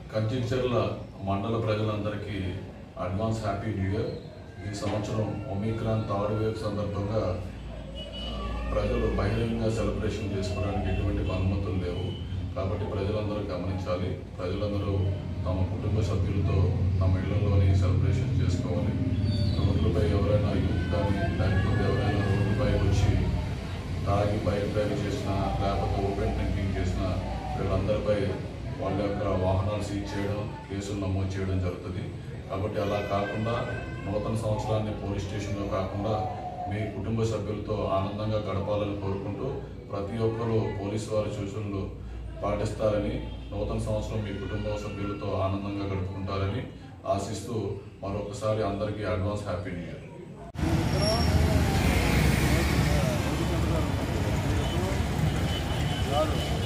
కంచిచర్ల మండల ప్రజలందరికీ advance happy new year ఈ సంవత్సరం ఒమిక్రాన్ థర్డ్ వేవ్ సందర్భంగా ప్రజలు బహిరంగంగా సెలబ్రేషన్ చేసుకోవడానికి ఎటువంటి అనుమతులు లేవు కాబట్టి ప్రజలందరూ గమనించాలి ప్రజలందరూ తమ కుటుంబ సభ్యులతో తమ ఇళ్లలోని సెలబ్రేషన్ చేసుకోవాలి రోడ్లపై ఎవరైనా యూత్ కానీ లేకపోతే ఎవరైనా రోడ్డుపై వచ్చి తాగి బైక్ డ్రైవ్ చేసినా లేకపోతే ఓపెన్ డ్రింకింగ్ చేసినా వీళ్ళందరిపై వాళ్ళ యొక్క వాహనాలు సీజ్ చేయడం కేసులు నమోదు చేయడం జరుగుతుంది కాబట్టి అలా కాకుండా నూతన సంవత్సరాన్ని పోలీస్ స్టేషన్లో కాకుండా మీ కుటుంబ సభ్యులతో ఆనందంగా గడపాలని కోరుకుంటూ ప్రతి ఒక్కరూ పోలీసు వారి సూచనలు పాటిస్తారని నూతన సంవత్సరం మీ కుటుంబ సభ్యులతో ఆనందంగా గడుపుకుంటారని ఆశిస్తూ మరొకసారి అందరికీ అడ్వాన్స్ హ్యాపీ న్యూ ఇయర్ కాదు